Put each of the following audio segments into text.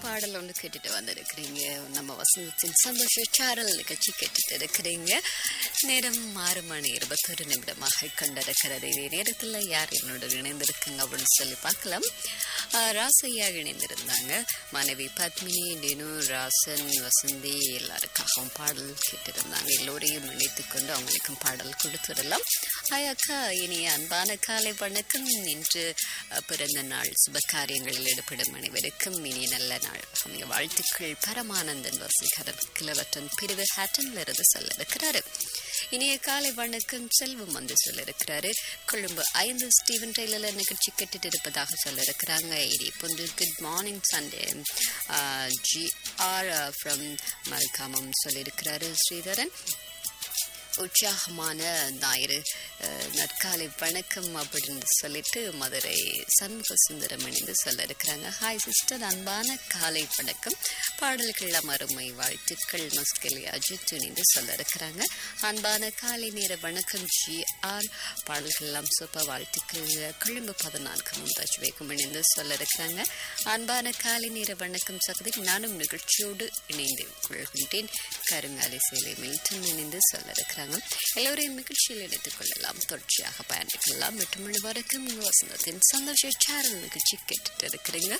பாடல் ஒன்று கேட்டுட்டு வந்திருக்கிறீங்க நம்ம வசந்தத்தின் சந்தோஷ சாரல் நிகழ்ச்சி கேட்டுட்டு இருக்கிறீங்க நேரம் ஆறு மணி இருபத்தொரு நிமிடமாக கண்டிருக்கிறது இதே நேரத்தில் யார் என்னோட இணைந்திருக்குங்க அப்படின்னு சொல்லி பார்க்கலாம் ஆஹ் ராசையா இணைந்திருந்தாங்க மனைவி பத்மினி டினு ராசன் வசந்தி எல்லாருக்காகவும் பாடல் கேட்டிருந்தாங்க எல்லோரையும் இணைத்துக் கொண்டு அவங்களுக்கும் பாடல் கொடுத்துடலாம் ஹாய் அக்கா இனிய அன்பான காலை வணக்கம் இன்று அஹ், பிறந்த நாள் சுப காரியங்களில் ஈடுபடும் அனைவருக்கும் இனிய நல்ல நாள் அமைய வாழ்த்துக்கள் பரமானந்தன் வசீகரன் கிழவற்றன் பிரிவு ஹேட்டன்ல இருந்து சொல்ல இருக்கிறாரு இனிய காலை வணக்கம் செல்வம் வந்து சொல்லியிருக்கிறாரு கொழும்பு ஐந்து ஸ்டீவன் டெய்லர் நிகழ்ச்சி கேட்டுட்டு இருப்பதாக சொல்லியிருக்கிறாங்க இனி பொந்து good morning Sunday G R from Malkamam சொல்லியிருக்கிறாரு ஸ்ரீதரன் உற்சாகமான ஞாயிறு அஹ், நற்காலை வணக்கம் அப்படின்னு சொல்லிட்டு மதுரை சண்முக சுந்தரம் இணைந்து சொல்ல இருக்கிறாங்க ஹாய் சிஸ்டர் அன்பான காலை வணக்கம் பாடல்கள் அமருமை வாழ்த்துக்கள் மஸ்கலி அஜித் இணைந்து சொல்ல இருக்கிறாங்க அன்பான காலை நேர வணக்கம் ஜி ஆர் பாடல்கள் எல்லாம் சூப்பர் வாழ்த்துக்கள் கொழும்பு பதினான்கு முந்தாஜ் வேகம் இணைந்து சொல்ல இருக்கிறாங்க அன்பான காலை நேர வணக்கம் சகதி நானும் நிகழ்ச்சியோடு இணைந்து கொள்கின்றேன் கருங்காலி சேலை மில்டன் இணைந்து சொல்ல இருக்கிறாங்க எல்லோரையும் நிகழ்ச்சியில் இணைத்துக் கொள்ளலாம் தொடர்ச்சியாக பயணிக்கலாம் எட்டு மணி வரைக்கும் வசந்தத்தின் சந்தோஷ சேரல் நிகழ்ச்சி கேட்டுட்டு இருக்கிறீங்க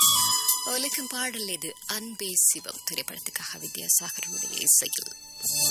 ஒலிக்கும் பாடல் இது அன்பே சிவம் திரைப்படத்துக்காக வித்யாசாகருடைய இசையில்